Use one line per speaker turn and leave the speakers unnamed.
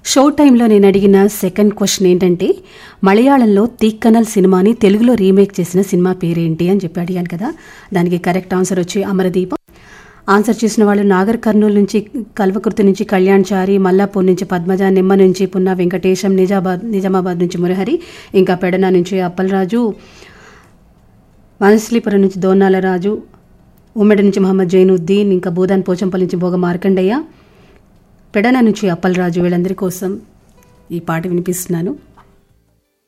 show టైంలో నేను అడిగిన సెకండ్ క్వశ్చన్ ఏంటంటే మలయాళంలో తీక్కనల్ సినిమాని తెలుగులో రీమేక్ చేసిన సినిమా పేరేంటి అని చెప్పి అడిగాను కదా దానికి కరెక్ట్ ఆన్సర్ వచ్చి అమరదీపం ఆన్సర్ చేసిన వాళ్ళు నాగర్ కర్నూలు నుంచి కల్వకుర్తి నుంచి కళ్యాణ్ చారి మల్లాపూర్ నుంచి పద్మజ నిమ్మ నుంచి పున్నా వెంకటేశం నిజాబాద్ నిజామాబాద్ నుంచి మురహరి ఇంకా పెడన నుంచి అప్పలరాజు వనశ్లీపురం నుంచి దోనాల రాజు ఉమ్మడి నుంచి మహమ్మద్ జైనుద్దీన్ ఇంకా బూదాన్ పోచంపల్లి నుంచి భోగ మార్కండయ్య పెడన నుంచి అప్పలరాజు వీళ్ళందరి కోసం ఈ పాట వినిపిస్తున్నాను